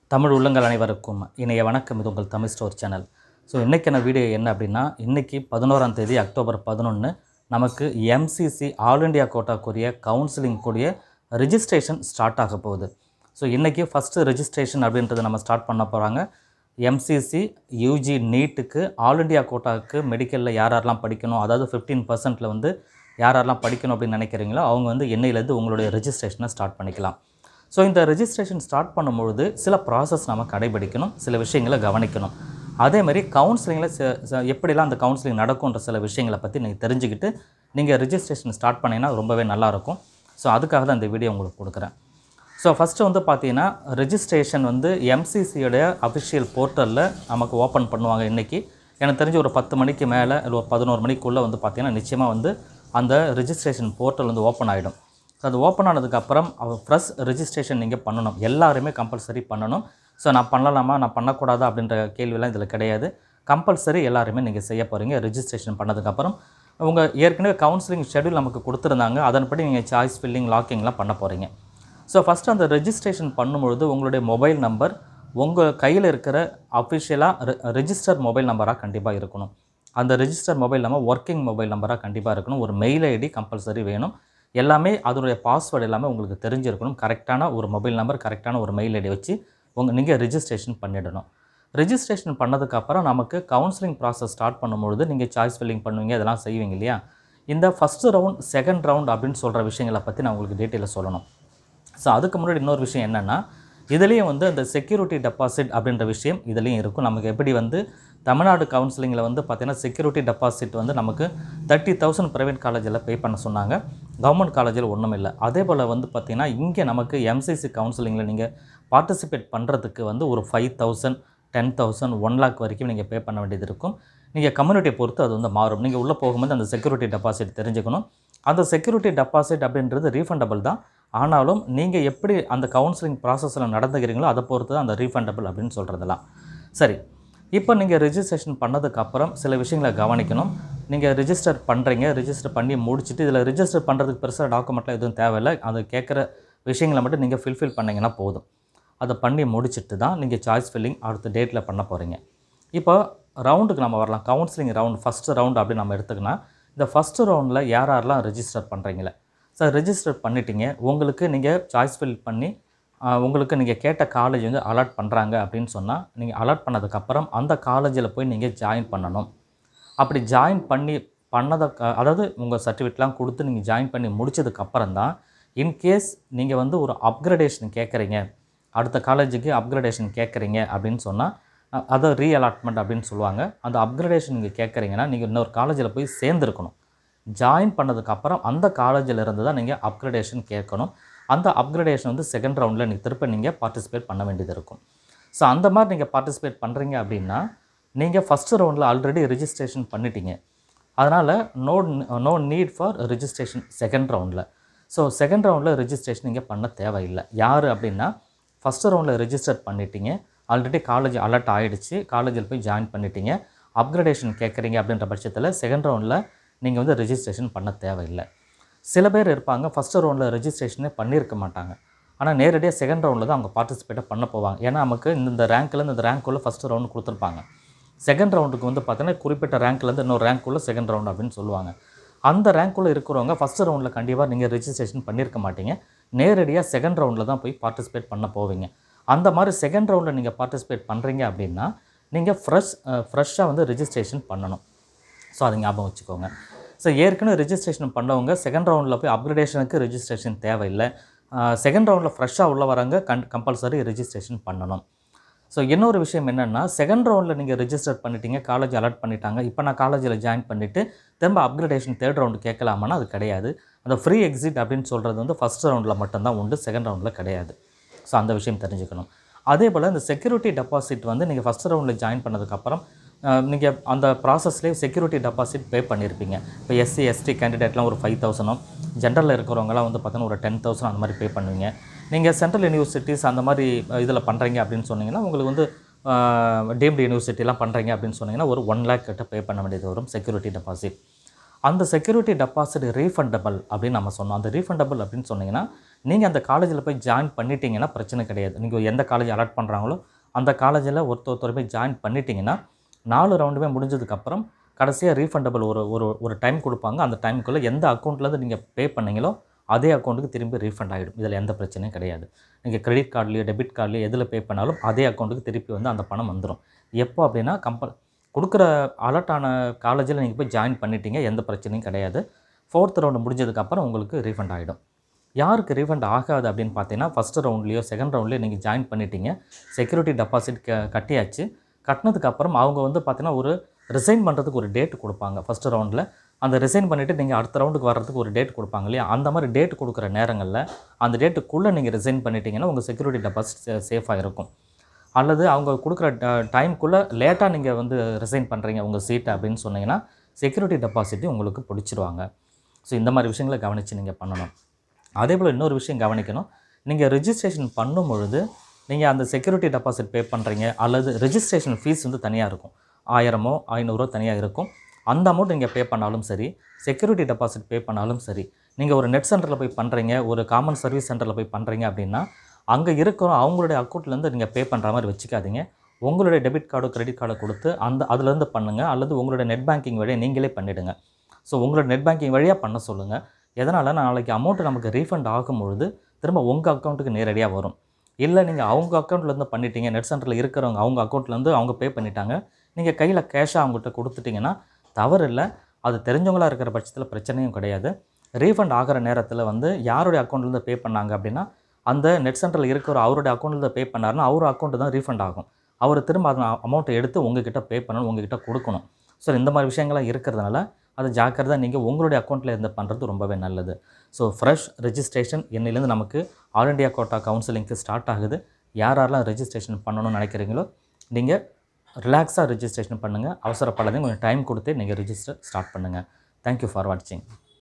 தமிழ் உள்ளங்கள் அனைவருக்கும் இணைய வணக்கம் இது உங்கள் தமிழ் ஸ்டோர் சேனல் ஸோ இன்றைக்கான வீடியோ என்ன அப்படின்னா இன்றைக்கி பதினோராம் தேதி அக்டோபர் பதினொன்று நமக்கு எம்சிசி ஆல் இண்டியா கோட்டாக்குரிய கவுன்சிலிங் கூடிய ரிஜிஸ்ட்ரேஷன் ஸ்டார்ட் ஆக போகுது ஸோ இன்றைக்கி ஃபஸ்ட்டு ரெஜிஸ்ட்ரேஷன் அப்படின்றத நம்ம ஸ்டார்ட் பண்ண போகிறாங்க எம்சிசி யூஜி நீட்டுக்கு ஆல் இண்டியா கோட்டாவுக்கு மெடிக்கலில் யார் யாரெல்லாம் படிக்கணும் அதாவது ஃபிஃப்டீன் பர்சன்ட்டில் வந்து யார் யாரெல்லாம் படிக்கணும் அப்படின்னு நினைக்கிறீங்களோ அவங்க வந்து என்னையிலேருந்து உங்களுடைய ரெஜிஸ்ட்ரேஷனை ஸ்டார்ட் பண்ணிக்கலாம் ஸோ இந்த ரெஜிஸ்ட்ரேஷன் ஸ்டார்ட் பண்ணும்பொழுது சில ப்ராசஸ் நம்ம கடைபிடிக்கணும் சில விஷயங்களை கவனிக்கணும் அதே மாதிரி கவுன்சிலிங்கில் ச- ச- எப்படிலாம் அந்த கவுன்சிலிங் நடக்கும்ன்ற சில விஷயங்களை பற்றி நீங்கள் தெரிஞ்சுக்கிட்டு நீங்கள் ரெஜிஸ்ட்ரேஷன் ஸ்டார்ட் பண்ணிங்கன்னா ரொம்பவே நல்லாயிருக்கும் ஸோ அதுக்காக தான் இந்த வீடியோ உங்களுக்கு கொடுக்குறேன் ஸோ ஃபஸ்ட்டு வந்து பார்த்தீங்கன்னா ரெஜிஸ்ட்ரேஷன் வந்து எம்சிசியோடைய அஃபிஷியல் போர்ட்டலில் நமக்கு ஓப்பன் பண்ணுவாங்க இன்றைக்கி எனக்கு தெரிஞ்சு ஒரு பத்து மணிக்கு மேலே இல்லை ஒரு பதினோரு மணிக்குள்ளே வந்து பார்த்தீங்கன்னா நிச்சயமாக வந்து அந்த ரெஜிஸ்ட்ரேஷன் போர்ட்டல் வந்து ஓப்பன் ஆகிடும் ஸோ அது ஓப்பன் ஆனதுக்கப்புறம் ஃப்ரெஷ் ரெஜிஸ்ட்ரேஷன் நீங்கள் பண்ணணும் எல்லாருமே கம்பல்சரி பண்ணணும் ஸோ நான் பண்ணலாமா நான் பண்ணக்கூடாதா அப்படின்ற கேள்வியெல்லாம் இதில் கிடையாது கம்பல்சரி எல்லாருமே நீங்கள் செய்ய போகிறீங்க ரெஜிஸ்ட்ரேஷன் பண்ணதுக்கப்புறம் உங்கள் ஏற்கனவே கவுன்சிலிங் ஷெட்யூல் நமக்கு கொடுத்துருந்தாங்க அதன்படி நீங்கள் சாய்ஸ் ஃபில்லிங் லாக்கிங்லாம் பண்ண போகிறீங்க ஸோ ஃபஸ்ட்டு அந்த ரெஜிஸ்ட்ரேஷன் பண்ணும்பொழுது உங்களுடைய மொபைல் நம்பர் உங்கள் கையில் இருக்கிற அஃபிஷியலாக ரெஜிஸ்டர் மொபைல் நம்பராக கண்டிப்பாக இருக்கணும் அந்த register mobile number working mobile நம்பராக கண்டிப்பாக இருக்கணும் ஒரு மெயில் ஐடி கம்பல்சரி வேணும் எல்லாமே அதனுடைய பாஸ்வேர்டு எல்லாமே உங்களுக்கு தெரிஞ்சிருக்கணும் கரெக்டான ஒரு மொபைல் நம்பர் கரெக்டான ஒரு மெயில் ஐடி வச்சு உங்கள் நீங்கள் ரெஜிஸ்ட்ரேஷன் பண்ணிடணும் ரெஜிஸ்ட்ரேஷன் பண்ணதுக்கப்புறம் நமக்கு கவுன்சிலிங் ப்ராசஸ் ஸ்டார்ட் பண்ணும்பொழுது நீங்கள் சாய்ஸ் ஃபில்லிங் பண்ணுவீங்க இதெல்லாம் செய்வீங்க இல்லையா இந்த ஃபஸ்ட்டு ரவுண்ட் செகண்ட் ரவுண்ட் அப்படின்னு சொல்கிற விஷயங்களை பற்றி நான் உங்களுக்கு டீட்டெயிலாக சொல்லணும் ஸோ அதுக்கு முன்னாடி இன்னொரு விஷயம் என்னென்னா இதுலேயும் வந்து அந்த செக்யூரிட்டி டெபாசிட் அப்படின்ற விஷயம் இதுலேயும் இருக்கும் நமக்கு எப்படி வந்து தமிழ்நாடு கவுன்சிலிங்கில் வந்து பார்த்தீங்கன்னா செக்யூரிட்டி டெபாசிட் வந்து நமக்கு தேர்ட்டி தௌசண்ட் ப்ரைவேட் காலேஜில் பே பண்ண சொன்னாங்க கவர்மெண்ட் காலேஜில் ஒன்றும் இல்லை அதே போல் வந்து பார்த்திங்கன்னா இங்கே நமக்கு எம்சிசி கவுன்சிலிங்கில் நீங்கள் பார்ட்டிசிபேட் பண்ணுறதுக்கு வந்து ஒரு five thousand ten thousand one lakh வரைக்கும் நீங்கள் பே பண்ண வேண்டியது இருக்கும் நீங்கள் கம்யூனிட்டியை பொறுத்து அது வந்து மாறும் நீங்கள் உள்ளே போகும்போது அந்த செக்யூரிட்டி டெபாசிட் தெரிஞ்சுக்கணும் அந்த செக்யூரிட்டி டெபாசிட் அப்படின்றது ரீஃபண்டபிள் தான் ஆனாலும் நீங்கள் எப்படி அந்த கவுன்சிலிங் ப்ராசஸில் நடந்துக்கிறீங்களோ அதை பொறுத்து தான் அந்த ரீஃபண்டபிள் அப்படின்னு சொல்கிறதெல்லாம் சரி இப்போ நீங்கள் ரெஜிஸ்ட்ரேஷன் பண்ணதுக்கப்புறம் சில விஷயங்களை கவனிக்கணும் நீங்கள் ரிஜிஸ்டர் பண்ணுறீங்க ரிஜிஸ்டர் பண்ணி முடிச்சுட்டு இதில் ரிஜிஸ்டர் பண்ணுறதுக்கு பெருசாக டாக்குமெண்ட்லாம் எதுவும் தேவையில்லை அது கேட்குற விஷயங்களை மட்டும் நீங்கள் ஃபில்ஃபில் பண்ணிங்கன்னா போதும் அதை பண்ணி முடிச்சுட்டு தான் நீங்கள் சாய்ஸ் ஃபில்லிங் அடுத்த டேட்டில் பண்ண போகிறீங்க இப்போ ரவுண்டுக்கு நம்ம வரலாம் கவுன்சிலிங் ரவுண்ட் ஃபஸ்ட்டு ரவுண்ட் அப்படின்னு நம்ம எடுத்துக்கினா இந்த ஃபஸ்ட்டு ரவுண்டில் யார் யாரெல்லாம் ரெஜிஸ்டர் பண்ணுறீங்களே சார் ரெஜிஸ்டர் பண்ணிட்டீங்க உங்களுக்கு நீங்கள் சாய்ஸ் ஃபில் பண்ணி ஆஹ், உங்களுக்கு நீங்கள் கேட்ட காலேஜ் வந்து அலாட் பண்ணுறாங்க அப்படின்னு சொன்னால் நீங்கள் அலாட் பண்ணதுக்கப்புறம் அந்த காலேஜில் போய் நீங்கள் ஜாயின் பண்ணணும் அப்படி ஜாயின் பண்ணி பண்ணதை க- அதாவது உங்கள் சர்டிஃபிகேட்லாம் கொடுத்து நீங்கள் ஜாயின் பண்ணி முடிச்சதுக்கப்புறம் தான் இன்கேஸ் நீங்கள் வந்து ஒரு அப்கிரடேஷன் கேட்குறீங்க அடுத்த காலேஜுக்கு அப்கிரடேஷன் கேட்குறீங்க அப்படின்னு சொன்னால் அ- அதை ரீ அலாட்மெண்ட் அப்படின்னு சொல்லுவாங்க அந்த அப்கிரடேஷன் நீங்கள் கேட்குறீங்கன்னா நீங்கள் இன்னொரு காலேஜில் போய் சேர்ந்துருக்கணும் ஜாயின் பண்ணதுக்கப்புறம் அந்த காலேஜில் இருந்து தான் நீங்கள் அப்கிரடேஷன் கேட்கணும் அந்த அப்கிரடேஷன் வந்து செகண்ட் ரவுண்டில் நீங்கள் திருப்ப நீங்கள் பார்ட்டிசிபேட் பண்ண வேண்டியது இருக்கும் ஸோ அந்த மாதிரி நீங்கள் பார்ட்டிசிபேட் பண்ணுறீங்க அப்படின்னா நீங்கள் ஃபஸ்ட்டு ரவுண்டில் ஆல்ரெடி ரெஜிஸ்ட்ரேஷன் பண்ணிட்டீங்க அதனால் no no need for registration second ரவுண்டில் ஸோ செகண்ட் ரவுண்டில் ரெஜிஸ்ட்ரேஷன் நீங்கள் பண்ண தேவையில்லை யார் அப்படின்னா ஃபஸ்ட்டு ரவுண்டில் ரெஜிஸ்டர் பண்ணிட்டீங்க ஆல்ரெடி காலேஜ் அலர்ட் ஆகிடுச்சு காலேஜில் போய் ஜாயின் பண்ணிட்டீங்க அப்கிரடேஷன் கேட்குறீங்க அப்படின்ற பட்சத்தில் செகண்ட் ரவுண்டில் நீங்கள் வந்து ரெஜிஸ்ட்ரேஷன் பண்ண தேவையில்லை சில பேர் இருப்பாங்க ஃபஸ்ட்டு ரவுண்டில் ரெஜிஸ்ட்ரேஷனே பண்ணியிருக்க மாட்டாங்க ஆனால் நேரடியாக செகண்ட் ரவுண்டில் தான் அவங்க பார்ட்டிசிபேட்டை பண்ண போவாங்க ஏன்னா நமக்கு இந்த ரேங்க்கில் இந்த ரேங்க்குள்ளே ஃபஸ்ட்டு ரவுண்டு கொடுத்துருப்பாங்க செகண்ட் ரவுண்டுக்கு வந்து பார்த்தீங்கன்னா குறிப்பிட்ட ரேங்க்லேருந்து இன்னொரு ரேங்க்குள்ளே செகண்ட் ரவுண்ட் அப்படின்னு சொல்லுவாங்க அந்த ரேங்க்குள்ளே இருக்கிறவங்க ஃபஸ்ட்டு ரவுண்டில் கண்டிப்பாக நீங்கள் ரெஜிஸ்ட்ரேஷன் பண்ணியிருக்க மாட்டீங்க நேரடியாக செகண்ட் ரவுண்டில் தான் போய் பார்ட்டிசிபேட் பண்ண போவீங்க அந்த மாதிரி செகண்ட் ரவுண்டில் நீங்கள் பார்ட்டிசிபேட் பண்ணுறீங்க அப்படின்னா நீங்கள் ஃப்ரெஷ் ஃப்ரெஷ்ஷாக வந்து ரெஜிஸ்ட்ரேஷன் பண்ணணும் ஸோ அதை ஞாபகம் வச்சுக்கோங்க ஸோ ஏற்கனவே ரெஜிஸ்ட்ரேஷன் பண்ணவங்க செகண்ட் ரவுண்டில் போய் அப்கிரேடேஷனுக்கு ரெஜிஸ்ட்ரேஷன் தேவையில்லை செகண்ட் ரவுண்டில் ஃப்ரெஷ்ஷாக உள்ள வரவங்க கண் கம்பல்சரி ரெஜிஸ்ட்ரேஷன் பண்ணணும் ஸோ இன்னொரு விஷயம் என்னென்னா செகண்ட் ரவுண்டில் நீங்கள் ரெஜிஸ்டர் பண்ணிட்டீங்க காலேஜ் அலாட் பண்ணிட்டாங்க இப்போ நான் காலேஜில் ஜாயின் பண்ணிவிட்டு திரும்ப அப்கிரேடேஷன் தேர்ட் ரவுண்டு கேட்கலாமான்னா அது கிடையாது அந்த ஃப்ரீ எக்ஸிட் அப்படின்னு சொல்கிறது வந்து ஃபஸ்ட் ரவுண்டில் மட்டும்தான் உண்டு செகண்ட் ரவுண்டில் கிடையாது ஸோ அந்த விஷயம் தெரிஞ்சுக்கணும் அதே போல் இந்த செக்யூரிட்டி டெபாசிட் வந்து நீங்கள் ஃபஸ்ட் ரவுண்டில் ஜாயின் பண்ணதுக்கப்புறம் நீங்கள் அந்த ப்ராசஸ்லேயே செக்யூரிட்டி டெபாசிட் பே பண்ணியிருப்பீங்க இப்போ எஸ்சி எஸ்டி கேண்டிடேட்லாம் ஒரு ஃபைவ் தௌசண்டும் ஜென்ரலில் இருக்கிறவங்கலாம் வந்து பார்த்தீங்கன்னா ஒரு டென் தௌசண்ட் அந்த மாதிரி பே பண்ணுவீங்க நீங்கள் சென்ட்ரல் யூனிவர்சிட்டிஸ் அந்த மாதிரி இதில் பண்ணுறீங்க அப்படின்னு சொன்னீங்கன்னா உங்களுக்கு வந்து டீம்டு யூனிவர்சிட்டிலாம் பண்ணுறீங்க அப்படின்னு சொன்னீங்கன்னா ஒரு ஒன் லேக் கிட்ட பே பண்ண வேண்டியது வரும் செக்யூரிட்டி டெபாசிட் அந்த செக்யூரிட்டி டெபாசிட் ரீஃபண்டபிள் அப்படின்னு நம்ம சொன்னோம் அந்த ரீஃபண்டபிள் அப்படின்னு சொன்னீங்கன்னா நீங்கள் அந்த காலேஜில் போய் ஜாயின் பண்ணிட்டீங்கன்னா பிரச்சனை கிடையாது நீங்கள் எந்த காலேஜ் அலாட் பண்ணுறாங்களோ அந்த காலேஜில் ஒருத்தர் ஒருத்தர் போய் ஜாயின் பண்ணிட்டீங்கன்னா நாலு ரவுண்டுமே முடிஞ்சதுக்கப்புறம் கடைசியாக ரீஃபண்டபிள் ஒரு ஒரு ஒரு டைம் கொடுப்பாங்க அந்த டைமுக்குள்ளே எந்த அக்கௌண்ட்லேருந்து நீங்கள் பே பண்ணீங்களோ அதே அக்கௌண்ட்டுக்கு திரும்பி ரீஃபண்ட் ஆகிடும் இதில் எந்த பிரச்சனையும் கிடையாது நீங்கள் கிரெடிட் கார்ட்லேயோ டெபிட் கார்ட்லேயோ எதில் பே பண்ணாலும் அதே அக்கௌண்ட்டுக்கு திருப்பி வந்து அந்த பணம் வந்துடும் எப்போ அப்படின்னா கம்பல் கொடுக்குற அலர்ட் ஆன காலேஜில் நீங்கள் போய் ஜாயின் பண்ணிட்டீங்க எந்த பிரச்சனையும் கிடையாது ஃபோர்த் ரவுண்டு முடிஞ்சதுக்கப்புறம் உங்களுக்கு ரீஃபண்ட் ஆகிடும் யாருக்கு ரீஃபண்ட் ஆகாது அப்படின்னு பார்த்தீங்கன்னா ஃபஸ்ட்டு ரவுண்ட்லேயோ செகண்ட் ரவுண்ட்லேயோ நீங்கள் ஜாயின் பண்ணிட்டீங்க செக்யூரிட்டி டெபாசிட் க கட்டியாச்சு கட்டினதுக்கப்புறம் அவங்க வந்து பார்த்தீங்கன்னா ஒரு ரிசைன் பண்ணுறதுக்கு ஒரு டேட் கொடுப்பாங்க ஃபஸ்ட்டு ரவுண்டில் அந்த ரிசைன் பண்ணிவிட்டு நீங்கள் அடுத்த ரவுண்டுக்கு வர்றதுக்கு ஒரு டேட் கொடுப்பாங்க இல்லையா அந்த மாதிரி டேட் கொடுக்குற நேரங்களில் அந்த டேட்டுக்குள்ளே நீங்கள் ரிசைன் பண்ணிட்டீங்கன்னா உங்கள் செக்யூரிட்டி டெபாசிட் சேஃபாக இருக்கும் அல்லது அவங்க கொடுக்குற டைமுக்குள்ளே லேட்டாக நீங்கள் வந்து ரிசைன் பண்ணுறீங்க உங்கள் சீட்டை அப்படின்னு சொன்னீங்கன்னா செக்யூரிட்டி டெபாசிட்டையும் உங்களுக்கு பிடிச்சிருவாங்க ஸோ இந்த மாதிரி விஷயங்களை கவனித்து நீங்கள் பண்ணணும் அதே போல் இன்னொரு விஷயம் கவனிக்கணும் நீங்கள் ரிஜிஸ்ட்ரேஷன் பண்ணும் பொழுது நீங்கள் அந்த செக்யூரிட்டி டெபாசிட் பே பண்ணுறீங்க அல்லது ரெஜிஸ்ட்ரேஷன் ஃபீஸ் வந்து தனியாக இருக்கும் ஆயிரமோ ஐநூறோ தனியாக இருக்கும் அந்த அமௌண்ட் நீங்கள் பே பண்ணாலும் சரி செக்யூரிட்டி டெபாசிட் பே பண்ணாலும் சரி நீங்கள் ஒரு நெட் சென்டரில் போய் பண்ணுறீங்க ஒரு காமன் சர்வீஸ் சென்டரில் போய் பண்ணுறீங்க அப்படின்னா அங்கே இருக்கிற அவங்களுடைய அக்கௌண்ட்லேருந்து நீங்கள் பே பண்ணுற மாதிரி வச்சுக்காதீங்க உங்களுடைய டெபிட் கார்டோ கிரெடிட் கார்டோ கொடுத்து அந்த அதுலேருந்து பண்ணுங்கள் அல்லது உங்களுடைய நெட் பேங்கிங் வழியாக நீங்களே பண்ணிவிடுங்க ஸோ உங்களோட நெட் பேங்கிங் வழியாக பண்ண சொல்லுங்கள் எதனால் நாளைக்கு அமௌண்ட்டு நமக்கு ரீஃபண்ட் ஆகும் பொழுது திரும்ப உங்கள் அக்கௌண்ட்டுக்கு நேரடியாக வரும் இல்லை நீங்கள் அவங்க அக்கௌண்ட்லேருந்து பண்ணிட்டீங்க நெட் சென்டரில் இருக்கிறவங்க அவங்க அக்கௌண்ட்லேருந்து அவங்க பே பண்ணிட்டாங்க நீங்கள் கையில் கேஷாக அவங்ககிட்ட கொடுத்துட்டிங்கன்னா தவறு இல்லை அது தெரிஞ்சவங்களாக இருக்கிற பட்சத்தில் பிரச்சனையும் கிடையாது ரீஃபண்ட் ஆகிற நேரத்தில் வந்து யாருடைய அக்கௌண்ட்லேருந்து பே பண்ணாங்க அப்படின்னா அந்த நெட் சென்டரில் இருக்கிற அவருடைய அக்கௌண்ட்டில் பே பண்ணாருன்னா அவர் அக்கௌண்ட்டு தான் ரீஃபண்ட் ஆகும் அவர் திரும்ப அந்த அமௌண்ட்டை எடுத்து உங்ககிட்ட பே பண்ணணும் உங்ககிட்ட கொடுக்கணும் ஸோ இந்த மாதிரி விஷயங்கள்லாம் இருக்கிறதுனால அது ஜாக்கிரதை நீங்கள் உங்களுடைய அக்கௌண்ட்டில் இருந்து பண்ணுறது ரொம்பவே நல்லது ஸோ ஃப்ரெஷ் ரெஜிஸ்ட்ரேஷன் இன்னிலேருந்து நமக்கு ஆல் இண்டியா கோட்டா கவுன்சிலிங்க்கு ஸ்டார்ட் ஆகுது யார் யாரெல்லாம் ரெஜிஸ்ட்ரேஷன் பண்ணணும்னு நினைக்கிறீங்களோ நீங்கள் ரிலாக்ஸாக ரெஜிஸ்ட்ரேஷன் பண்ணுங்கள் அவசரப்படாதீங்க கொஞ்சம் டைம் கொடுத்து நீங்கள் ரெஜிஸ்டர் ஸ்டார்ட் பண்ணுங்கள் தேங்க்யூ ஃபார் வாட்சிங்